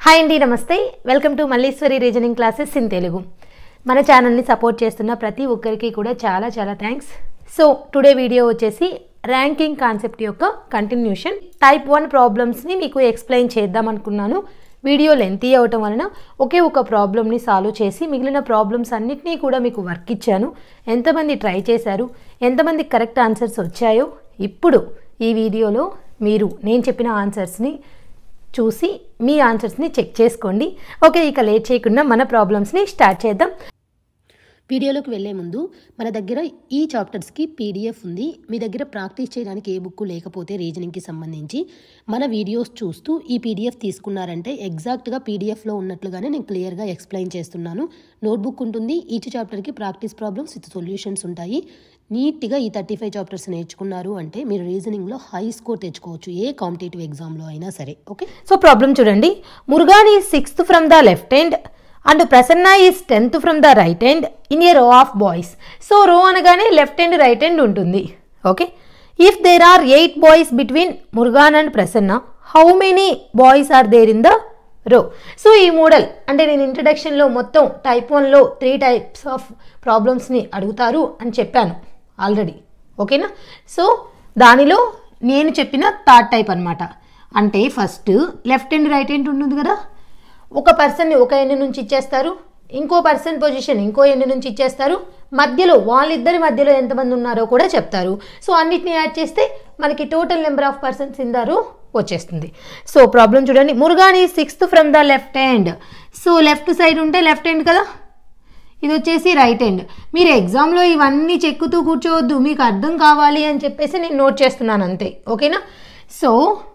Hi అండి నమస్తే welcome to Malleswari reasoning classes in Telugu మన ఛానల్ని సపోర్ట్ చేస్తున్న ప్రతి ఒక్కరికి కూడా చాలా చాలా థ్యాంక్స్ సో టుడే వీడియో వచ్చేసి ర్యాంకింగ్ కాన్సెప్ట్ యొక్క కంటిన్యూషన్ టైప్ వన్ ప్రాబ్లమ్స్ని మీకు ఎక్స్ప్లెయిన్ చేద్దాం అనుకున్నాను వీడియో లెంతీ అవటం వలన ఒకే ఒక ప్రాబ్లమ్ని సాల్వ్ చేసి మిగిలిన ప్రాబ్లమ్స్ అన్నిటినీ కూడా మీకు వర్క్ ఇచ్చాను ఎంతమంది ట్రై చేశారు ఎంతమంది కరెక్ట్ ఆన్సర్స్ వచ్చాయో ఇప్పుడు ఈ వీడియోలో మీరు నేను చెప్పిన ఆన్సర్స్ని చూసి మీ ఆన్సర్స్ని చెక్ చేసుకోండి ఓకే ఇక లేట్ చేయకుండా మన ప్రాబ్లమ్స్ని స్టార్ట్ చేద్దాం వీడియోలోకి వెళ్ళే ముందు మన దగ్గర ఈ చాప్టర్స్కి పీడిఎఫ్ ఉంది మీ దగ్గర ప్రాక్టీస్ చేయడానికి ఏ బుక్ లేకపోతే రీజనింగ్కి సంబంధించి మన వీడియోస్ చూస్తూ ఈ పీడిఎఫ్ తీసుకున్నారంటే ఎగ్జాక్ట్గా పీడిఎఫ్లో ఉన్నట్లుగానే నేను క్లియర్గా ఎక్స్ప్లెయిన్ చేస్తున్నాను నోట్బుక్ ఉంటుంది ఈచ్ చాప్టర్కి ప్రాక్టీస్ ప్రాబ్లమ్స్ విత్ సొల్యూషన్స్ ఉంటాయి నీట్గా ఈ థర్టీ ఫైవ్ చాప్టర్స్ నేర్చుకున్నారు అంటే మీరు రీజనింగ్లో హై స్కోర్ తెచ్చుకోవచ్చు ఏ కాంపిటేటివ్ ఎగ్జామ్లో అయినా సరే ఓకే సో ప్రాబ్లం చూడండి Murugan is sixth from the left hand and Prasanna is tenth from the right hand in a row of boys so row అనగానే లెఫ్ట్ హ్యాండ్ రైట్ హ్యాండ్ ఉంటుంది okay if there are eight boys between Murugan and Prasanna how many boys are there in the row so ఈ model అంటే నేను ఇంట్రడక్షన్లో మొత్తం type వన్లో three types of ప్రాబ్లమ్స్ని అడుగుతారు అని చెప్పాను ఆల్రెడీ ఓకేనా సో దానిలో నేను చెప్పిన థర్డ్ టైప్ అనమాట అంటే first left hand right hand ఉంటుంది కదా ఒక పర్సన్ని ఒక ఎండ్ నుంచి ఇచ్చేస్తారు ఇంకో పర్సన్ పొజిషన్ ఇంకో ఎండ్ నుంచి ఇచ్చేస్తారు మధ్యలో వాళ్ళిద్దరి మధ్యలో ఎంతమంది ఉన్నారో కూడా చెప్తారు సో అన్నిటిని యాడ్ చేస్తే మనకి టోటల్ నెంబర్ ఆఫ్ పర్సన్స్ ఇందారు వచ్చేస్తుంది సో ప్రాబ్లం చూడండి మురుగాని sixth from the left hand so left side ఉంటే లెఫ్ట్ హ్యాండ్ కదా ఇది వచ్చేసి రైట్ హ్యాండ్ మీరు ఎగ్జామ్లో ఇవన్నీ చెక్కుతూ కూర్చోవద్దు మీకు అర్థం కావాలి అని చెప్పేసి నేను నోట్ చేస్తున్నాను అంతే ఓకేనా so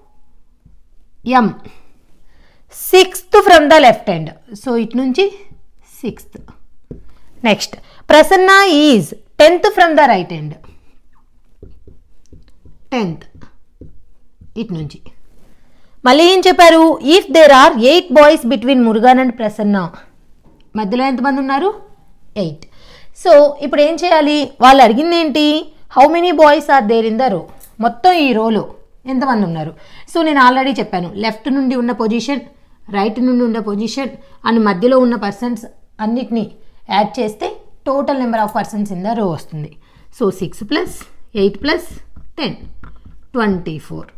M sixth from the left hand so ఇటు నుంచి sixth next Prasanna is tenth from the right hand tenth ఇటు నుంచి మళ్ళీ ఏం చెప్పారు if there are eight boys between Murugan and Prasanna మధ్యలో ఎంతమంది ఉన్నారు ఎయిట్ సో ఇప్పుడు ఏం చేయాలి వాళ్ళు అడిగింది ఏంటి how many boys are there in the row మొత్తం ఈ రోలో ఎంతమంది ఉన్నారు సో నేను ఆల్రెడీ చెప్పాను లెఫ్ట్ నుండి ఉన్న పొజిషన్ రైట్ నుండి ఉన్న పొజిషన్ అండ్ మధ్యలో ఉన్న పర్సన్స్ అన్నిటినీ యాడ్ చేస్తే total number of persons in the row వస్తుంది so six plus eight plus ten twenty four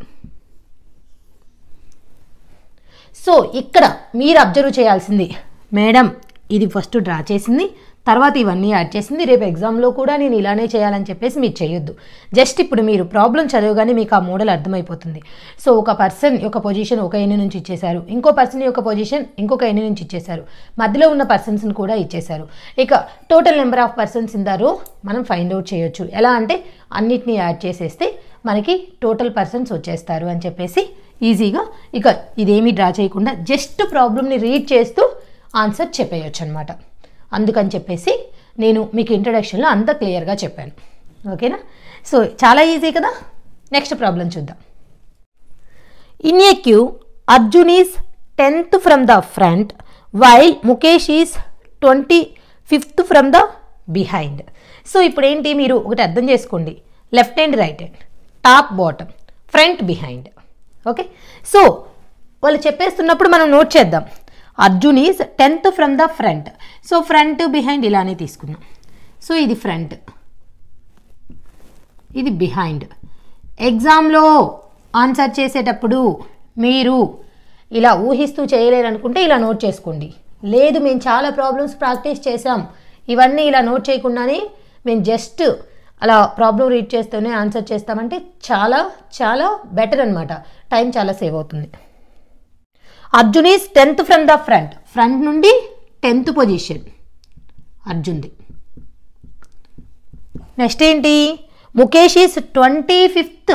so ఇక్కడ మీరు అబ్జర్వ్ చేయాల్సింది మేడం ఇది ఫస్ట్ డ్రా చేసింది తర్వాత ఇవన్నీ యాడ్ చేసింది రేపు ఎగ్జామ్లో కూడా నేను ఇలానే చేయాలని చెప్పేసి మీరు చేయొద్దు జస్ట్ ఇప్పుడు మీరు ప్రాబ్లం చదవగానే మీకు ఆ మోడల్ అర్థమైపోతుంది సో ఒక పర్సన్ యొక్క పొజిషన్ ఒక ఎన్ని నుంచి ఇచ్చేశారు ఇంకో పర్సన్ యొక్క పొజిషన్ ఇంకొక ఎన్ని నుంచి ఇచ్చేశారు మధ్యలో ఉన్న పర్సన్స్ని కూడా ఇచ్చేశారు ఇక టోటల్ నెంబర్ ఆఫ్ పర్సన్స్ ఇందారో మనం ఫైండ్ అవుట్ చేయొచ్చు ఎలా అంటే అన్నిటినీ యాడ్ చేసేస్తే మనకి టోటల్ పర్సన్స్ వచ్చేస్తారు అని చెప్పేసి ఈజీగా ఇక ఇదేమీ డ్రా చేయకుండా జస్ట్ ప్రాబ్లమ్ని రీడ్ చేస్తూ ఆన్సర్ చెప్పేయచ్చు అనమాట అందుకని చెప్పేసి నేను మీకు ఇంట్రడక్షన్లో అంత క్లియర్గా చెప్పాను ఓకేనా సో చాలా ఈజీ కదా నెక్స్ట్ ప్రాబ్లం చూద్దాం in a queue Arjun is tenth from the front while Mukesh is twenty fifth from the behind so ఇప్పుడు ఏంటి మీరు ఒకటి అర్థం చేసుకోండి left hand right hand top bottom front behind okay so వాళ్ళు చెప్పేస్తున్నప్పుడు మనం నోట్ చేద్దాం Arjun is tenth from the front so front behind ఇలానే తీసుకున్నాం సో ఇది ఫ్రంట్ ఇది బిహైండ్ ఎగ్జామ్లో ఆన్సర్ చేసేటప్పుడు మీరు ఇలా ఊహిస్తూ చేయలేరు అనుకుంటే ఇలా నోట్ చేసుకోండి లేదు మేము చాలా ప్రాబ్లమ్స్ ప్రాక్టీస్ చేసాం ఇవన్నీ ఇలా నోట్ చేయకుండానే మేము జస్ట్ అలా ప్రాబ్లం రీడ్ చేస్తూనే ఆన్సర్ చేస్తామంటే చాలా చాలా బెటర్ అనమాట టైం చాలా సేవ్ అవుతుంది Arjun is tenth from the front front నుండి టెన్త్ పొజిషన్ అర్జున్ది నెక్స్ట్ ఏంటి Mukesh is twenty fifth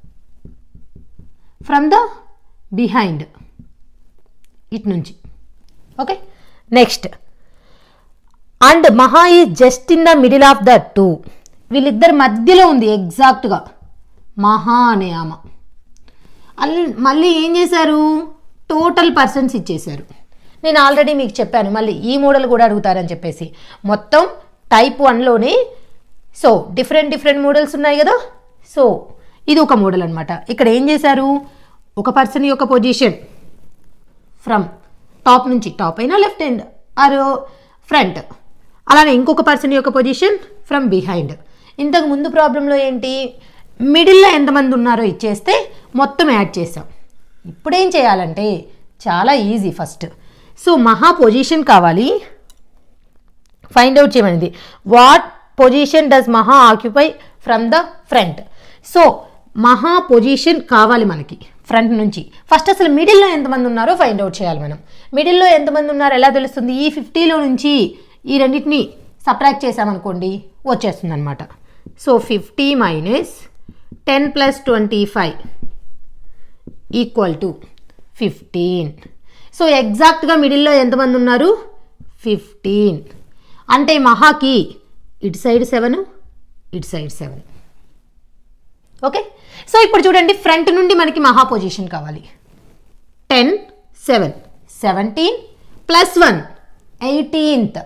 from the behind ఇటు నుంచి okay next and Maha is just in the middle of the two వీళ్ళిద్దరి మధ్యలో ఉంది ఎగ్జాక్ట్గా మహా అనే ఆమె అల్- మళ్ళీ ఏం చేశారు టోటల్ పర్సన్స్ ఇచ్చేశారు నేను ఆల్రెడీ మీకు చెప్పాను మళ్ళీ ఈ మోడల్ కూడా అడుగుతారని చెప్పేసి మొత్తం టైప్ వన్లోనే సో డిఫరెంట్ డిఫరెంట్ మోడల్స్ ఉన్నాయి కదా సో ఇది ఒక మోడల్ అనమాట ఇక్కడ ఏం చేశారు ఒక పర్సన్ యొక్క పొజిషన్ ఫ్రమ్ టాప్ నుంచి టాప్ అయినా లెఫ్ట్ హ్యాండ్ ఆర్ ఫ్రంట్ అలానే ఇంకొక పర్సన్ యొక్క పొజిషన్ ఫ్రమ్ బిహైండ్ ఇంతకు ముందు ప్రాబ్లంలో ఏంటి మిడిల్లో ఎంతమంది ఉన్నారో ఇచ్చేస్తే మొత్తం యాడ్ చేసాం ఇప్పుడు ఏం చేయాలంటే చాలా easy first so Maha position కావాలి ఫైండ్ అవుట్ చేయమనింది what position does Maha occupy from the front so Maha position కావాలి మనకి ఫ్రంట్ నుంచి ఫస్ట్ అసలు మిడిల్లో ఎంతమంది ఉన్నారో ఫైండ్ అవుట్ చేయాలి మనం మిడిల్లో ఎంతమంది ఉన్నారో ఎలా తెలుస్తుంది ఈ ఫిఫ్టీలో నుంచి ఈ రెండింటిని సబ్ట్రాక్ట్ చేసామనుకోండి వచ్చేస్తుంది అనమాట so fifty minus ten plus twenty five equal to fifteen so ఎగ్జాక్ట్గా మిడిల్లో ఎంతమంది ఉన్నారు ఫిఫ్టీన్ అంటే మహాకి ఇటు సైడ్ సెవెన్ ఇటు సైడ్ సెవెన్ ఓకే సో ఇప్పుడు చూడండి ఫ్రంట్ నుండి మనకి మహా పొజిషన్ కావాలి ten seven seventeen plus one eighteenth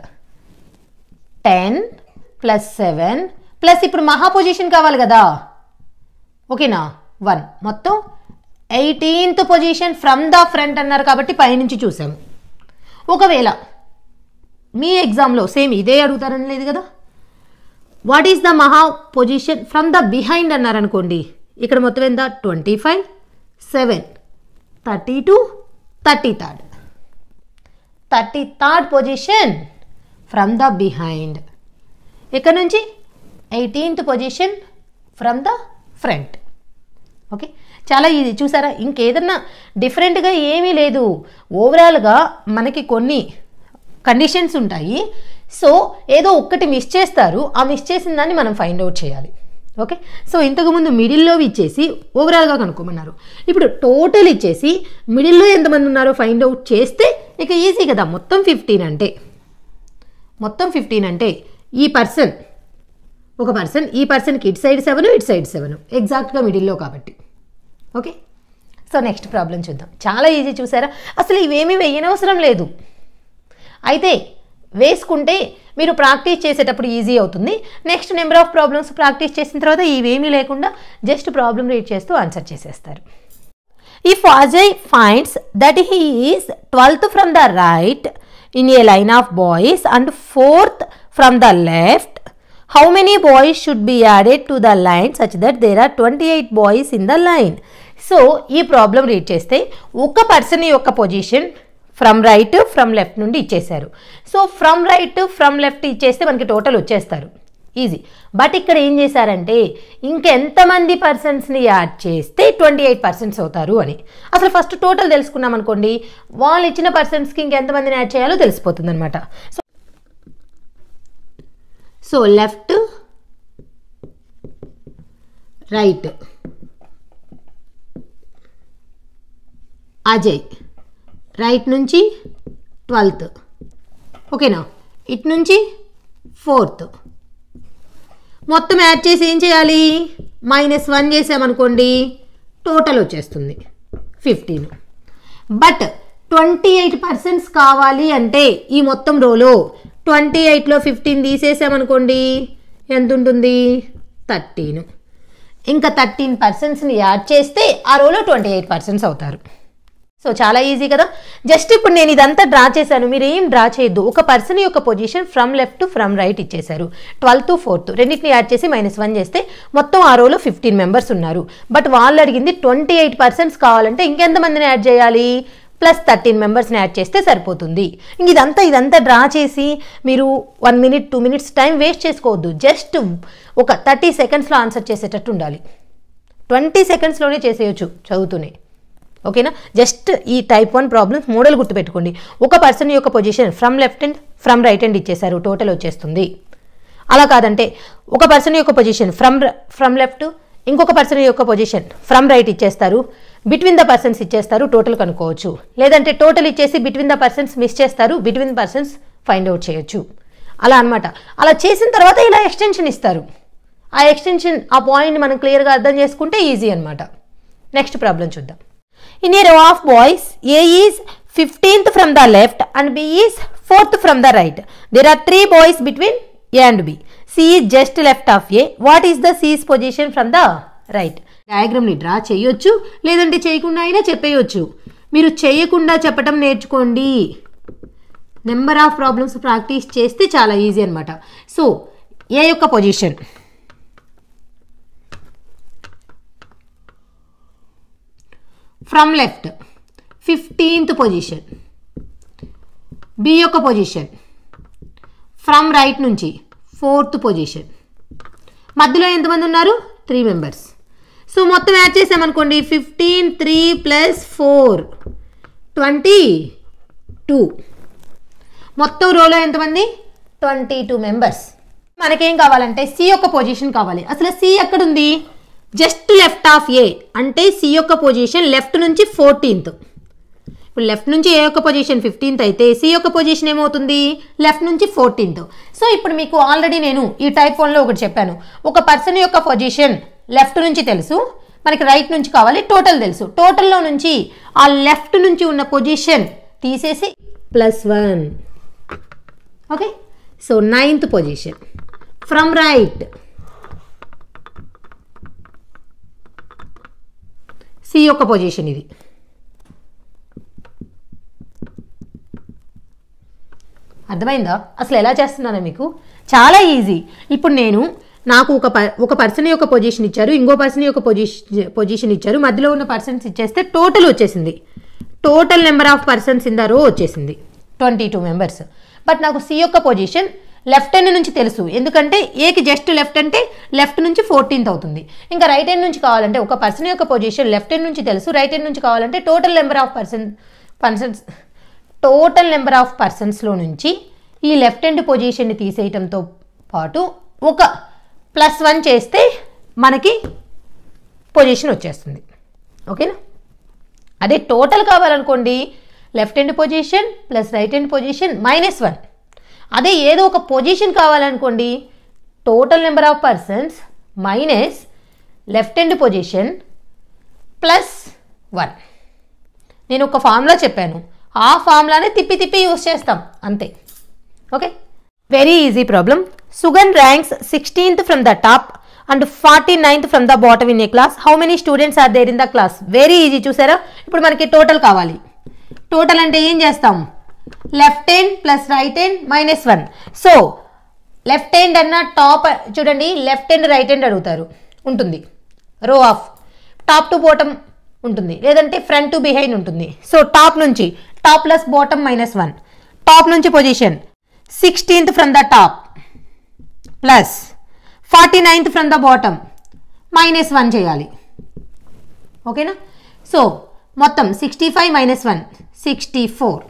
ten plus seven plus ఇప్పుడు మహా పొజిషన్ కావాలి కదా ఓకేనా వన్ మొత్తం eighteenth position from the front అన్నారు కాబట్టి పైనుంచి చూసాము ఒకవేళ మీ ఎగ్జామ్లో సేమ్ ఇదే అడుగుతారని లేదు కదా what is the Maha position from the behind అన్నారనుకోండి ఇక్కడ మొత్తం ఎంత twenty five seven thirty two thirty third thirty third position from the behind ఇక్కడ నుంచి eighteenth position from the front okay చాలా ఇది చూసారా ఇంకేదన్నా డిఫరెంట్గా ఏమీ లేదు ఓవరాల్గా మనకి కొన్ని కండిషన్స్ ఉంటాయి సో ఏదో ఒక్కటి మిస్ చేస్తారు ఆ మిస్ చేసిన దాన్ని మనం ఫైండ్ అవుట్ చేయాలి ఓకే సో ఇంతకుముందు మిడిల్లో ఇచ్చేసి ఓవరాల్గా కనుక్కోమన్నారు ఇప్పుడు టోటల్ ఇచ్చేసి మిడిల్లో ఎంతమంది ఉన్నారో ఫైండ్ అవుట్ చేస్తే ఇక ఈజీ కదా మొత్తం ఫిఫ్టీన్ అంటే మొత్తం ఫిఫ్టీన్ అంటే ఈ పర్సన్ ఒక పర్సన్ ఈ పర్సన్కి ఇటు సైడ్ సెవెన్ ఇటు సైడ్ సెవెన్ ఎగ్జాక్ట్గా మిడిల్లో కాబట్టి ఓకే సో నెక్స్ట్ ప్రాబ్లం చూద్దాం చాలా ఈజీ చూసారా అసలు ఇవేమీ వేయనవసరం లేదు అయితే వేసుకుంటే మీరు ప్రాక్టీస్ చేసేటప్పుడు ఈజీ అవుతుంది next number of problems practice చేసిన తర్వాత ఇవేమీ లేకుండా జస్ట్ ప్రాబ్లం రీడ్ చేస్తూ ఆన్సర్ చేసేస్తారు If Ajay finds that he is 12th from the right in a line of boys and 4th from the left, how many boys should be added to the line such that there are 28 boys in the line? So ఈ problem read చేస్తే ఒక person యొక్క position from right from left నుండి ఇచ్చేశారు so from right from left ఇచ్చేస్తే మనకి total వచ్చేస్తారు easy but ఇక్కడ ఏం చేశారంటే ఇంకెంతమంది పర్సన్స్ని యాడ్ చేస్తే ట్వంటీ ఎయిట్ పర్సన్స్ అవుతారు అని అసలు ఫస్ట్ టోటల్ తెలుసుకున్నాం అనుకోండి వాళ్ళు ఇచ్చిన పర్సన్స్కి ఇంకెంతమందిని యాడ్ చేయాలో తెలిసిపోతుంది అనమాట so so left right Ajay right నుంచి ట్వెల్త్ ఓకేనా ఇటు నుంచి ఫోర్త్ మొత్తం యాడ్ చేసి ఏం చేయాలి మైనస్ వన్ చేసామనుకోండి టోటల్ వచ్చేస్తుంది fifteen but twenty eight persons కావాలి అంటే ఈ మొత్తం రోలో ట్వంటీ ఎయిట్లో ఫిఫ్టీన్ తీసేసామనుకోండి ఎంత ఉంటుంది థర్టీన్ ఇంకా థర్టీన్ పర్సెంట్స్ని యాడ్ చేస్తే ఆ రోలో ట్వంటీ ఎయిట్ పర్సెంట్స్ అవుతారు సో చాలా ఈజీ కదా జస్ట్ ఇప్పుడు నేను ఇదంతా డ్రా చేశాను మీరు ఏం డ్రా చేయొద్దు ఒక పర్సన్ యొక్క position from left from right ఇచ్చేశారు ట్వెల్త్ ఫోర్త్ రెండింటిని యాడ్ చేసి మైనస్ వన్ చేస్తే మొత్తం ఆ రోలో ఫిఫ్టీన్ మెంబర్స్ ఉన్నారు బట్ వాళ్ళు అడిగింది ట్వంటీ ఎయిట్ పర్సెంట్స్ కావాలంటే ఇంకెంతమందిని యాడ్ చేయాలి ప్లస్ థర్టీన్ మెంబర్స్ని యాడ్ చేస్తే సరిపోతుంది ఇంక ఇదంతా ఇదంతా డ్రా చేసి మీరు one minute two minutes time waste చేసుకోవద్దు జస్ట్ ఒక థర్టీ సెకండ్స్లో ఆన్సర్ చేసేటట్టు ఉండాలి ట్వంటీ సెకండ్స్లోనే చేసేయచ్చు చదువుతూనే ఓకేనా జస్ట్ ఈ టైప్ వన్ ప్రాబ్లమ్స్ మోడల్ గుర్తుపెట్టుకోండి ఒక పర్సన్ యొక్క position from left and from right hand ఇచ్చేశారు టోటల్ వచ్చేస్తుంది అలా కాదంటే ఒక పర్సన్ యొక్క పొజిషన్ ఫ్రమ్ ఫ్రమ్ లెఫ్ట్ ఇంకొక పర్సన్ యొక్క పొజిషన్ ఫ్రమ్ రైట్ ఇచ్చేస్తారు బిట్వీన్ ద పర్సన్స్ ఇచ్చేస్తారు టోటల్ కనుక్కోవచ్చు లేదంటే టోటల్ ఇచ్చేసి బిట్వీన్ ద పర్సన్స్ మిస్ చేస్తారు బిట్వీన్ పర్సన్స్ ఫైండ్ అవుట్ చేయొచ్చు అలా అన్నమాట అలా చేసిన తర్వాత ఇలా ఎక్స్టెన్షన్ ఇస్తారు ఆ ఎక్స్టెన్షన్ ఆ పాయింట్ మనం క్లియర్గా అర్థం చేసుకుంటే ఈజీ అనమాట నెక్స్ట్ ప్రాబ్లం చూద్దాం In a row of boys, A is 15th from the left and B is 4th from the right. There are three boys between A and B. C is just left of A. What is the C's position from the right? డయాగ్రామ్ని draw చేయొచ్చు లేదంటే చేయకుండా అయినా చెప్పేయొచ్చు మీరు చేయకుండా చెప్పటం నేర్చుకోండి number of problems practice చేస్తే చాలా ఈజీ అనమాట సో ఏ యొక్క position from left fifteenth position B యొక్క పొజిషన్ ఫ్రమ్ రైట్ నుంచి ఫోర్త్ పొజిషన్ మధ్యలో ఎంతమంది ఉన్నారు త్రీ మెంబర్స్ సో మొత్తం యాడ్ చేసామనుకోండి fifteen three plus four twenty two మొత్తం రోలో ఎంతమంది ట్వంటీ టూ మెంబర్స్ మనకేం కావాలంటే సి యొక్క పొజిషన్ కావాలి అసలు సి ఎక్కడుంది జస్ట్ లెఫ్ట్ ఆఫ్ ఏ అంటే సి యొక్క పొజిషన్ లెఫ్ట్ నుంచి ఫోర్టీన్త్ ఇప్పుడు లెఫ్ట్ నుంచి ఏ యొక్క పొజిషన్ ఫిఫ్టీన్త్ అయితే సి యొక్క పొజిషన్ ఏమవుతుంది లెఫ్ట్ నుంచి ఫోర్టీన్త్ సో ఇప్పుడు మీకు ఆల్రెడీ నేను ఈ టైప్ వన్లో ఒకటి చెప్పాను ఒక పర్సన్ యొక్క పొజిషన్ లెఫ్ట్ నుంచి తెలుసు మనకి రైట్ నుంచి కావాలి టోటల్ తెలుసు టోటల్లో నుంచి ఆ లెఫ్ట్ నుంచి ఉన్న పొజిషన్ తీసేసి plus one okay so ninth position from right C యొక్క పొజిషన్ ఇది అర్థమైందా అసలు ఎలా చేస్తున్నానో మీకు చాలా ఈజీ ఇప్పుడు నేను నాకు ఒక ప ఒక పర్సన్ యొక్క పొజిషన్ ఇచ్చారు ఇంకో పర్సన్ యొక్క పొజిషన్ పొజిషన్ ఇచ్చారు మధ్యలో ఉన్న పర్సన్స్ ఇచ్చేస్తే టోటల్ వచ్చేసింది total number of persons in the row వచ్చేసింది ట్వంటీ టూ మెంబర్స్ బట్ నాకు సి యొక్క పొజిషన్ లెఫ్ట్ హ్యాండ్ నుంచి తెలుసు ఎందుకంటే ఏకి జస్ట్ లెఫ్ట్ అంటే లెఫ్ట్ నుంచి ఫోర్టీన్త్ అవుతుంది ఇంకా రైట్ హ్యాండ్ నుంచి కావాలంటే ఒక పర్సన్ యొక్క పొజిషన్ లెఫ్ట్ హ్యాండ్ నుంచి తెలుసు రైట్ హ్యాండ్ నుంచి కావాలంటే total number of person persons total number of పర్సన్స్లో నుంచి ఈ లెఫ్ట్ హ్యాండ్ పొజిషన్ని తీసేయటంతో పాటు ఒక ప్లస్ వన్ చేస్తే మనకి పొజిషన్ వచ్చేస్తుంది ఓకేనా అదే టోటల్ కావాలనుకోండి left hand position plus right hand position minus one అదే ఏదో ఒక పొజిషన్ కావాలనుకోండి total number of persons minus left hand position plus one నేను ఒక ఫార్ములా చెప్పాను ఆ ఫార్ములానే తిప్పి తిప్పి యూస్ చేస్తాం అంతే okay very easy problem Sugan ranks sixteenth from the top and forty ninth from the bottom in a class how many students are there in the class very easy చూసారా ఇప్పుడు మనకి టోటల్ కావాలి టోటల్ అంటే ఏం చేస్తాం left hand plus right hand minus one so left hand అన్న top చూడండి left hand right hand అడుగుతారు ఉంటుంది row of top to bottom ఉంటుంది లేదంటే ఫ్రంట్ టు బిహైండ్ ఉంటుంది సో టాప్ నుంచి top plus bottom minus one top నుంచి position sixteenth from the top plus forty ninth from the bottom minus one చేయాలి ఓకేనా so మొత్తం sixty five minus one sixty four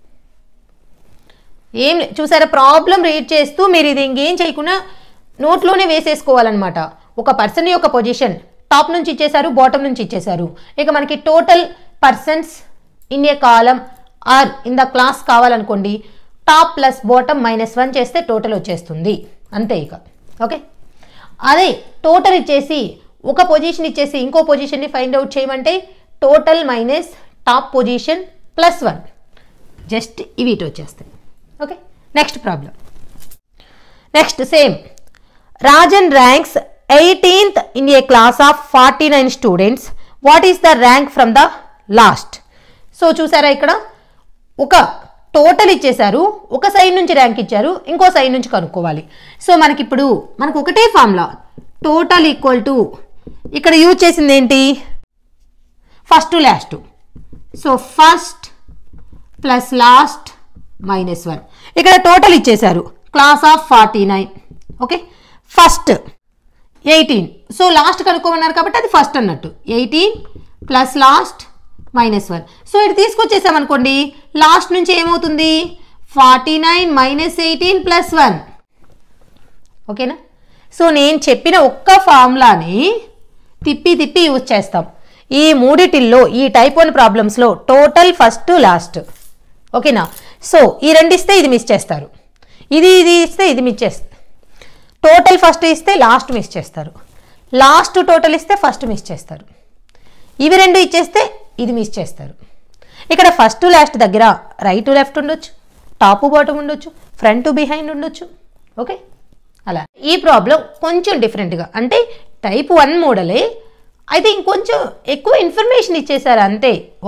ఏం లే- చూసారా problem read చేస్తూ మీరు ఇది ఇంకేం చేయకుండా నోట్లోనే వేసేసుకోవాలన్నమాట ఒక పర్సన్ యొక్క పొజిషన్ టాప్ నుంచి ఇచ్చేశారు బాటమ్ నుంచి ఇచ్చేశారు ఇక మనకి total persons in a column or in the class కావాలనుకోండి top plus bottom minus one చేస్తే టోటల్ వచ్చేస్తుంది అంతే ఇక ఓకే అదే టోటల్ ఇచ్చేసి ఒక పొజిషన్ ఇచ్చేసి ఇంకో పొజిషన్ని ఫైండ్ అవుట్ చేయమంటే total minus top position plus one just ఇవి ఇటు వచ్చేస్తాయి okay next problem next same Rajan ranks eighteenth in a class of forty nine students what is the rank from the last so చూసారా ఇక్కడ ఒక total ఇచ్చేశారు ఒక side నుంచి rank ఇచ్చారు ఇంకో సైడ్ నుంచి కనుక్కోవాలి సో మనకి ఇప్పుడు మనకు ఒకటే ఫార్ములా టోటల్ ఈక్వల్ టు ఇక్కడ యూజ్ చేసింది ఏంటి first last so first plus last minus one ఇక్కడ టోటల్ ఇచ్చేశారు class of forty nine okay first eighteen so last కనుక్కోమన్నారు కాబట్టి అది ఫస్ట్ అన్నట్టు eighteen plus last minus one so ఇది తీసుకొచ్చేసామనుకోండి లాస్ట్ నుంచి ఏమవుతుంది forty nine minus eighteen plus one ఓకేనా సో నేను చెప్పిన ఒక్క ఫార్ములాని తిప్పి తిప్పి యూజ్ చేస్తాం ఈ మూడిటిల్లో ఈ టైప్ వన్ ప్రాబ్లమ్స్లో టోటల్ ఫస్ట్ లాస్ట్ ఓకేనా సో ఈ రెండు ఇస్తే ఇది మిస్ చేస్తారు ఇది ఇది ఇస్తే ఇది మిస్ చేస్తారు టోటల్ ఫస్ట్ ఇస్తే లాస్ట్ మిస్ చేస్తారు లాస్ట్ టోటల్ ఇస్తే ఫస్ట్ మిస్ చేస్తారు ఇవి రెండు ఇచ్చేస్తే ఇది మిస్ చేస్తారు ఇక్కడ ఫస్ట్ లాస్ట్ దగ్గర రైట్ లెఫ్ట్ ఉండొచ్చు టాప్ బాటమ్ ఉండొచ్చు ఫ్రంట్ బిహైండ్ ఉండొచ్చు ఓకే అలా ఈ ప్రాబ్లం కొంచెం డిఫరెంట్గా అంటే టైప్ వన్ మోడలే అయితే ఇంకొంచెం ఎక్కువ ఇన్ఫర్మేషన్ ఇచ్చేసారు అంతే ఓకేనా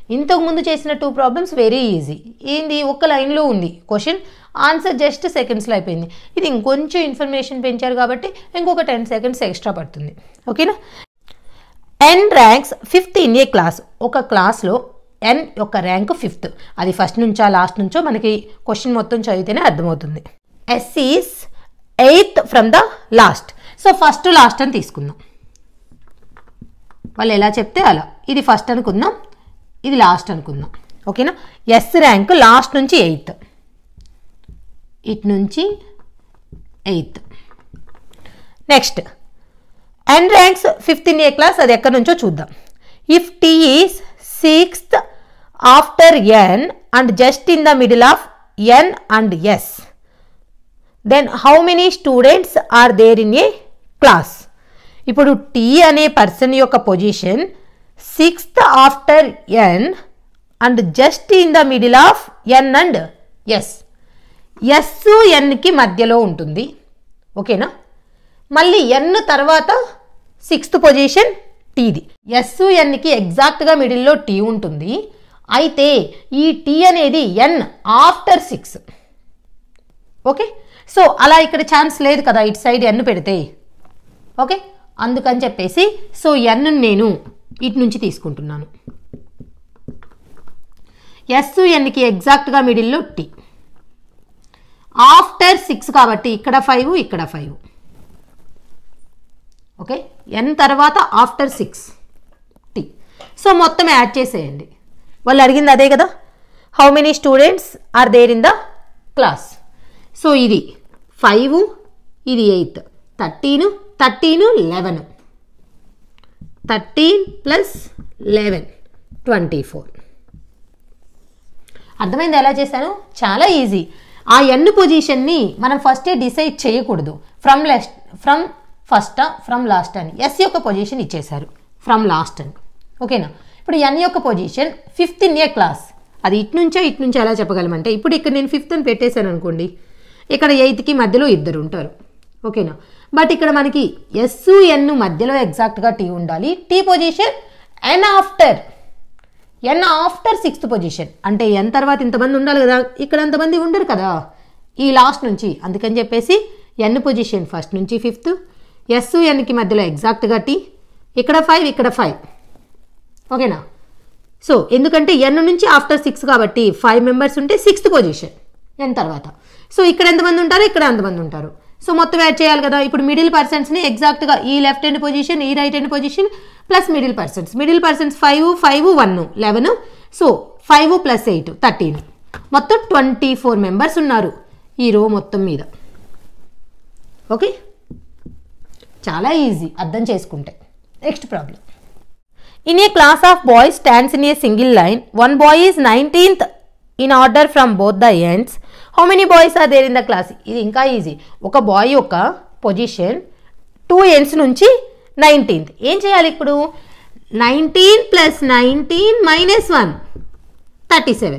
ఇంతకు ముందు చేసిన టూ ప్రాబ్లమ్స్ వెరీ ఈజీ ఏంది ఒక్క లైన్లో ఉంది క్వశ్చన్ ఆన్సర్ జస్ట్ సెకండ్స్లో అయిపోయింది ఇది ఇంకొంచెం ఇన్ఫర్మేషన్ పెంచారు కాబట్టి ఇంకొక టెన్ సెకండ్స్ ఎక్స్ట్రా పడుతుంది ఓకేనా N ranks fifth in a class ఒక క్లాస్లో ఎన్ యొక్క ర్యాంక్ ఫిఫ్త్ అది ఫస్ట్ నుంచా లాస్ట్ నుంచో మనకి క్వశ్చన్ మొత్తం చదివితేనే అర్థమవుతుంది S is eighth from the last so first last అని తీసుకుందాం వాళ్ళు ఎలా చెప్తే అలా ఇది ఫస్ట్ అనుకుందాం ఇది లాస్ట్ అనుకుందాం ఓకేనా ఎస్ ర్యాంక్ లాస్ట్ నుంచి ఎయిత్ ఇటు నుంచి eighth next and ranks fifth in a class అది ఎక్కడి నుంచో చూద్దాం if T is sixth after N and just in the middle of N and S then how many students are there in a class ఇప్పుడు T అనే person యొక్క position sixth after N and just in the middle of N and S S ఎన్కి మధ్యలో ఉంటుంది ఓకేనా మళ్ళీ N తర్వాత sixth position టీది ఎస్ ఎన్కి ఎగ్జాక్ట్గా మిడిల్లో టీ ఉంటుంది అయితే ఈ టీ అనేది N after six okay so అలా ఇక్కడ ఛాన్స్ లేదు కదా ఇటు సైడ్ ఎన్ పెడితే ఓకే అందుకని చెప్పేసి సో ఎన్ నేను ఇటు నుంచి తీసుకుంటున్నాను ఎస్ ఎన్కి ఎగ్జాక్ట్గా మిడిల్లో టీ ఆఫ్టర్ సిక్స్ కాబట్టి ఇక్కడ ఫైవ్ ఇక్కడ ఫైవ్ ఓకే ఎన్ తర్వాత ఆఫ్టర్ సిక్స్ టీ సో మొత్తం యాడ్ చేసేయండి వాళ్ళు అడిగింది అదే కదా how many students are there in the class so ఇది ఫైవ్ ఇది eighth thirteen thirteen eleven thirteen plus eleven twenty four అర్థమైంది ఎలా చేశాను చాలా ఈజీ ఆ ఎన్ పొజిషన్ని మనం ఫస్టే డిసైడ్ చేయకూడదు from last from first from last అని ఎస్ యొక్క పొజిషన్ ఇచ్చేశారు ఫ్రమ్ లాస్ట్ అని ఓకేనా ఇప్పుడు ఎన్ యొక్క position fifth in a class అది ఇటు నుంచో ఇటు నుంచో ఎలా చెప్పగలమంటే ఇప్పుడు ఇక్కడ నేను ఫిఫ్త్ అని పెట్టేశాను అనుకోండి ఇక్కడ ఎయిత్కి మధ్యలో ఇద్దరు ఉంటారు ఓకేనా బట్ ఇక్కడ మనకి ఎస్ ఎన్ మధ్యలో ఎగ్జాక్ట్గా టీ ఉండాలి T position N after N after sixth position అంటే ఎన్ తర్వాత ఇంతమంది ఉండాలి కదా ఇక్కడ అంతమంది ఉండరు కదా ఈ లాస్ట్ నుంచి అందుకని చెప్పేసి ఎన్ పొజిషన్ ఫస్ట్ నుంచి ఫిఫ్త్ ఎస్ ఎన్కి మధ్యలో ఎగ్జాక్ట్గా టీ ఇక్కడ ఫైవ్ ఇక్కడ ఫైవ్ ఓకేనా సో ఎందుకంటే ఎన్ నుంచి ఆఫ్టర్ సిక్స్ కాబట్టి ఫైవ్ మెంబర్స్ ఉంటే సిక్స్త్ పొజిషన్ ఎన్ తర్వాత సో ఇక్కడ ఎంతమంది ఉంటారు ఇక్కడ ఎంతమంది ఉంటారు సో మొత్తం యాడ్ చేయాలి కదా ఇప్పుడు మిడిల్ పర్సన్స్ని ఎగ్జాక్ట్గా ఈ లెఫ్ట్ హ్యాండ్ పొజిషన్ ఈ right hand position plus middle persons middle persons five five one eleven so five plus eight thirteen మొత్తం ట్వంటీ ఫోర్ మెంబర్స్ ఉన్నారు ఈ రో మొత్తం మీద ఓకే చాలా ఈజీ అర్థం చేసుకుంటే next problem in a class of boys stands in a single line one boy is nineteenth in order from both the ends how many boys are there in the class ఇది ఇంకా easy ఒక boy యొక్క position two ends నుంచి nineteenth ఏం చేయాలి ఇప్పుడు nineteen plus nineteen minus one thirty seven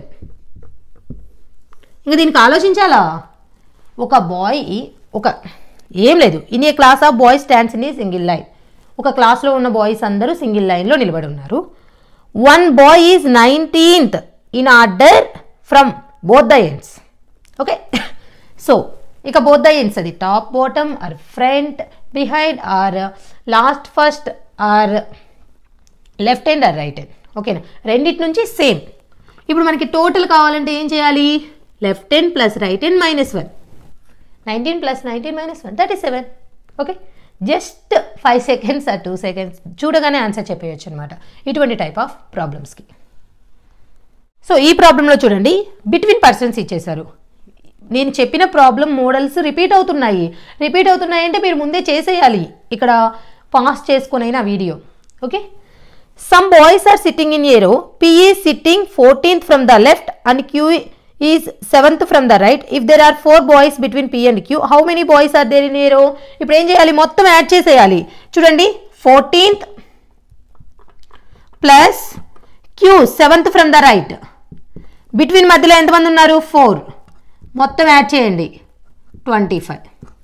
ఇంకా దీనికి ఆలోచించాలా ఒక బాయ్ ఒక ఏం లేదు in a class of boys stands in a single line ఒక క్లాస్లో ఉన్న బాయ్స్ అందరూ సింగిల్ లైన్లో నిలబడి ఉన్నారు one boy is nineteenth in order from both the ends okay so ఇక బోత్ ద ఎండ్స్ అది top bottom or front behind or last first or left hand or right hand ఓకేనా రెండిటి నుంచి same ఇప్పుడు మనకి టోటల్ కావాలంటే ఏం చేయాలి left hand plus right hand minus one nineteen plus nineteen minus one thirty seven okay just five seconds or two seconds చూడగానే answer చెప్పేయచ్చు అనమాట ఇటువంటి టైప్ ఆఫ్ ప్రాబ్లమ్స్కి సో ఈ ప్రాబ్లంలో చూడండి బిట్వీన్ పర్సన్స్ ఇచ్చేశారు నేను చెప్పిన ప్రాబ్లం మోడల్స్ రిపీట్ అవుతున్నాయి రిపీట్ అవుతున్నాయి అంటే మీరు ముందే చేసేయాలి ఇక్కడ పాస్ చేసుకునైనా video okay some boys are sitting in a row P is sitting fourteenth from the left and Q is seventh from the right if there are four boys between P and Q how many boys are there in a row ఇప్పుడు ఏం చేయాలి మొత్తం యాడ్ చేసేయాలి చూడండి fourteenth plus Q seventh from the right between మధ్యలో ఎంతమంది ఉన్నారు ఫోర్ మొత్తం యాడ్ చేయండి ట్వంటీ ఫైవ్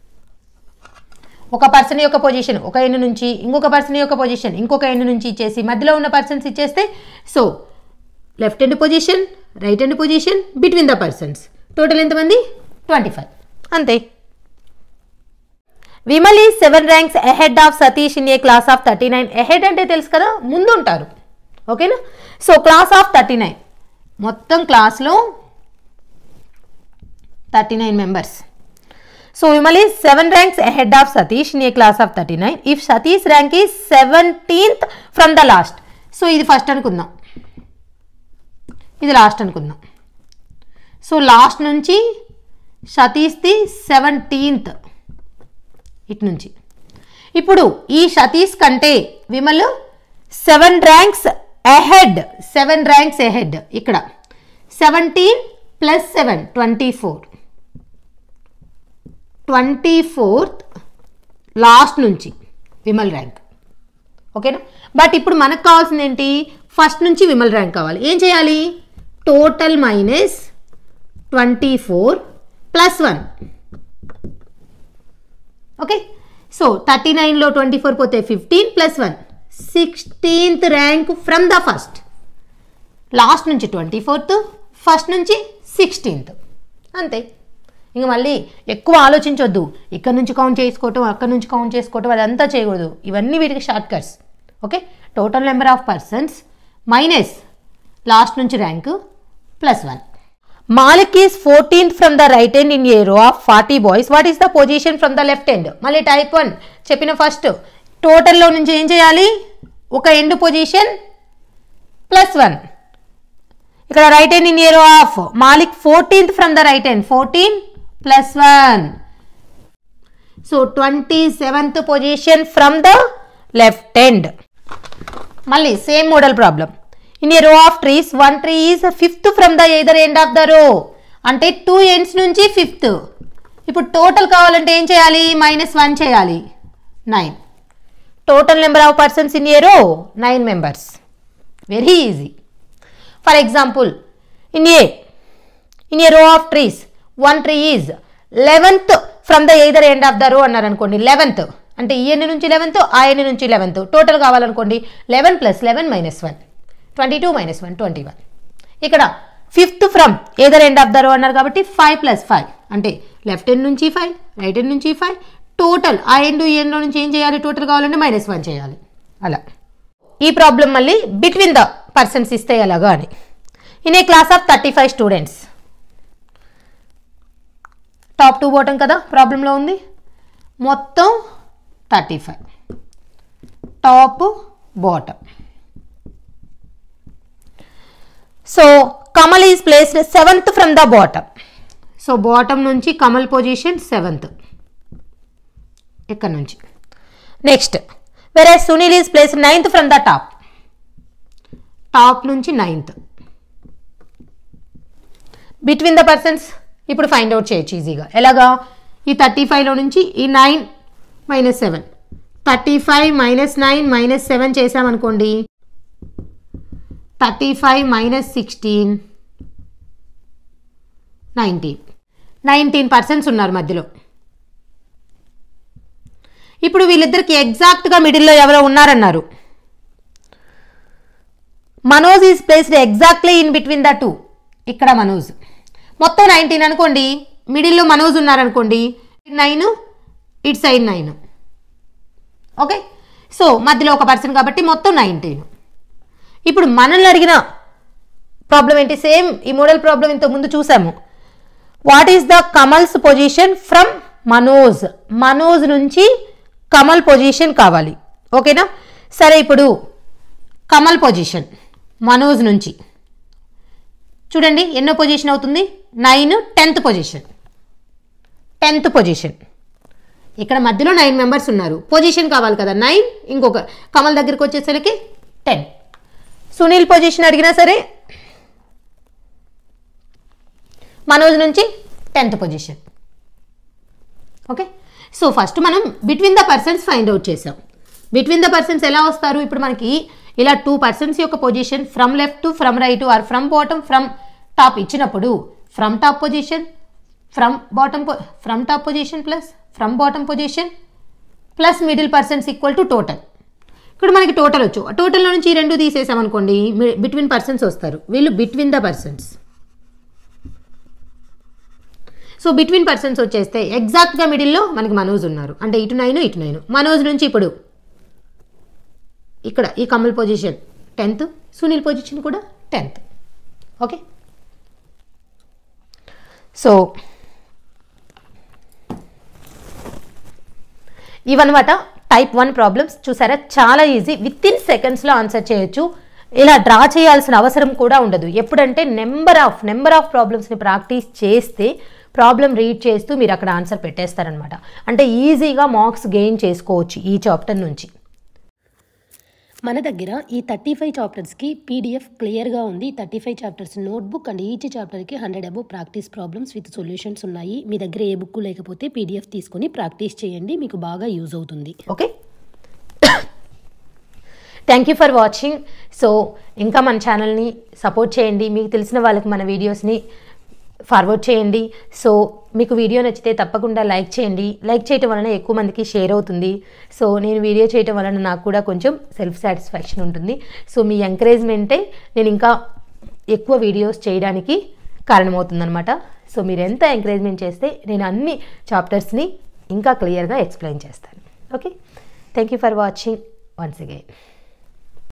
ఒక పర్సన్ యొక్క పొజిషన్ ఒక ఎండ్ నుంచి ఇంకొక పర్సన్ యొక్క పొజిషన్ ఇంకొక ఎండ్ నుంచి ఇచ్చేసి మధ్యలో ఉన్న పర్సన్స్ ఇచ్చేస్తే so left hand position right hand position between the persons total ఎంతమంది ట్వంటీ ఫైవ్ అంతే Vimal is seven ranks ahead of Satish in a class of thirty nine ahead అంటే తెలుసు కదా ముందు ఉంటారు ఓకేనా so class of thirty nine మొత్తం క్లాస్లో thirty nine members so Vimal is seven ranks ahead of Satish in a class of thirty nine if Satish rank is seventeenth from the last so ఇది first అనుకుందాం ఇది లాస్ట్ అనుకుందాం సో లాస్ట్ నుంచి సతీష్ది seventeenth ఇటు నుంచి ఇప్పుడు ఈ సతీష్ కంటే Vimal seven ranks ahead seven ranks ahead ఇక్కడ seventeen plus seven twenty four twenty fourth last నుంచి విమల్ ర్యాంక్ ఓకేనా బట్ ఇప్పుడు మనకు కావాల్సింది ఏంటి ఫస్ట్ నుంచి విమల్ ర్యాంక్ కావాలి ఏం చేయాలి total minus twenty four plus one okay so thirty నైన్లో ట్వంటీ ఫోర్ పోతే fifteen plus one sixteenth rank from the first last నుంచి ట్వంటీ ఫోర్త్ ఫస్ట్ నుంచి సిక్స్టీన్త్ అంతే ఇంక మళ్ళీ ఎక్కువ ఆలోచించొద్దు ఇక్కడ నుంచి కౌంట్ చేసుకోవటం అక్కడ నుంచి కౌంట్ చేసుకోవటం అదంతా చేయకూడదు ఇవన్నీ వీటికి short cuts okay total number of persons minus last నుంచి rank plus one Malik is fourteenth from the right end in a row of forty boys what is the position from the left end మళ్ళీ type one చెప్పిన first టోటల్లో నుంచి ఏం చేయాలి ఒక end position plus one ఇక్కడ right end in a row of Malik fourteenth from the right end fourteen plus one so twenty seventh position from the left end మళ్ళీ same model problem in a row of trees one tree is fifth from the either end of the row అంటే two ends నుంచి fifth ఇప్పుడు total కావాలంటే ఏం చేయాలి minus one చేయాలి nine total number of persons in a row nine members very easy for example in a in a row of trees one tree is eleventh from the either end of the row అన్నారు అనుకోండి eleventh అంటే ఈ ఎన్ని నుంచి eleventh ఆ ఎన్ని నుంచి eleventh total కావాలనుకోండి eleven plus eleven minus one twenty two minus one twenty one ఇక్కడ fifth from either end of the row అన్నారు కాబట్టి ఫైవ్ ప్లస్ ఫైవ్ అంటే లెఫ్ట్ ఎండ్ నుంచి ఫైవ్ రైట్ ఎండ్ నుంచి ఫైవ్ టోటల్ ఆ ఎండ్ ఈ ఎండ్లో నుంచి ఏం చేయాలి టోటల్ కావాలంటే మైనస్ వన్ చేయాలి అలా ఈ ప్రాబ్లం మళ్ళీ బిట్వీన్ ద పర్సన్స్ ఇస్తే ఎలాగా అని in a class of thirty five students top to bottom కదా ప్రాబ్లంలో ఉంది మొత్తం thirty five top bottom so Kamal is placed seventh from the bottom so bottom నుంచి కమల్ పొజిషన్ సెవెంత్ ఇక్కడ నుంచి నెక్స్ట్ వేరే Sunil is place ninth from the top top నుంచి ninth between the persons ఇప్పుడు ఫైండ్ అవుట్ చేయొచ్చు ఈజీగా ఎలాగా ఈ థర్టీ ఫైవ్లో నుంచి ఈ nine minus seven thirty five minus nine minus seven చేసామనుకోండి thirty five minus sixteen nineteen nineteen persons ఉన్నారు మధ్యలో ఇప్పుడు వీళ్ళిద్దరికి ఎగ్జాక్ట్గా మిడిల్లో ఎవరో ఉన్నారన్నారు Manoj is placed exactly in between the two ఇక్కడ మనోజ్ మొత్తం నైన్టీన్ అనుకోండి మిడిల్లో మనోజ్ ఉన్నారనుకోండి nine it side nine okay so మధ్యలో ఒక పర్సన్ కాబట్టి మొత్తం నైన్టీన్ ఇప్పుడు మనల్ని అడిగిన ప్రాబ్లం ఏంటి సేమ్ ఈ మోడల్ ప్రాబ్లం ఇంతకు ముందు చూసాము what is the Kamal's position from Manoj Manoj నుంచి కమల్ పొజిషన్ కావాలి ఓకేనా సరే ఇప్పుడు కమల్ పొజిషన్ మనోజ్ నుంచి చూడండి ఎన్నో పొజిషన్ అవుతుంది nine tenth position tenth position ఇక్కడ మధ్యలో నైన్ మెంబర్స్ ఉన్నారు పొజిషన్ కావాలి కదా నైన్ ఇంకొక కమల్ దగ్గరికి వచ్చేసరికి టెన్ సునీల్ పొజిషన్ అడిగినా సరే మనోజ్ నుంచి tenth position okay so first మనం between the persons find out చేసాం బిట్వీన్ ద పర్సన్స్ ఎలా వస్తారు ఇప్పుడు మనకి ఇలా టూ పర్సన్స్ యొక్క position from left to from right or from bottom from top ఇచ్చినప్పుడు from top position from bottom from top position plus from bottom position plus middle persons equal to total ఇక్కడ మనకి total వచ్చు టోటల్లో నుంచి ఈ రెండు తీసేసామనుకోండి between persons వస్తారు వీళ్ళు between the persons so between persons వచ్చేస్తే ఎగ్జాక్ట్గా మిడిల్లో మనకి మనోజ్ ఉన్నారు అంటే ఇటు నైన్ ఇటు నైన్ మనోజ్ నుంచి ఇప్పుడు ఇక్కడ ఈ Kamal position tenth Sunil position కూడా టెన్త్ ఓకే సో ఇవన్నమాట టైప్ వన్ ప్రాబ్లమ్స్ చూసారా చాలా ఈజీ విత్ ఇన్ సెకండ్స్లో ఆన్సర్ చేయొచ్చు ఇలా డ్రా చేయాల్సిన అవసరం కూడా ఉండదు ఎప్పుడంటే నెంబర్ ఆఫ్ నెంబర్ ఆఫ్ ప్రాబ్లమ్స్ని ప్రాక్టీస్ చేస్తే ప్రాబ్లం రీడ్ చేస్తూ మీరు అక్కడ ఆన్సర్ పెట్టేస్తారనమాట అంటే ఈజీగా మార్క్స్ గెయిన్ చేసుకోవచ్చు ఈ చాప్టర్ నుంచి మన దగ్గర ఈ థర్టీ ఫైవ్ చాప్టర్స్కి పీడిఎఫ్ క్లియర్గా ఉంది thirty five chapters notebook and each చాప్టర్కి hundred above practice problems with solutions ఉన్నాయి మీ దగ్గర ఏ బుక్ లేకపోతే పీడిఎఫ్ తీసుకొని ప్రాక్టీస్ చేయండి మీకు బాగా యూజ్ అవుతుంది okay thank you for watching so ఇంకా మన ఛానల్ని సపోర్ట్ చేయండి మీకు తెలిసిన వాళ్ళకి మన వీడియోస్ని ఫార్వర్డ్ చేయండి సో మీకు వీడియో నచ్చితే తప్పకుండా లైక్ చేయండి లైక్ చేయటం వలన ఎక్కువ మందికి షేర్ అవుతుంది సో నేను వీడియో చేయటం వలన నాకు కూడా కొంచెం సెల్ఫ్ సాటిస్ఫాక్షన్ ఉంటుంది సో మీ ఎంకరేజ్మెంటే నేను ఇంకా ఎక్కువ వీడియోస్ చేయడానికి కారణమవుతుందన్నమాట సో మీరు ఎంత ఎంకరేజ్మెంట్ చేస్తే నేను అన్ని చాప్టర్స్ని ఇంకా క్లియర్గా ఎక్స్ప్లెయిన్ చేస్తాను okay thank you for watching once again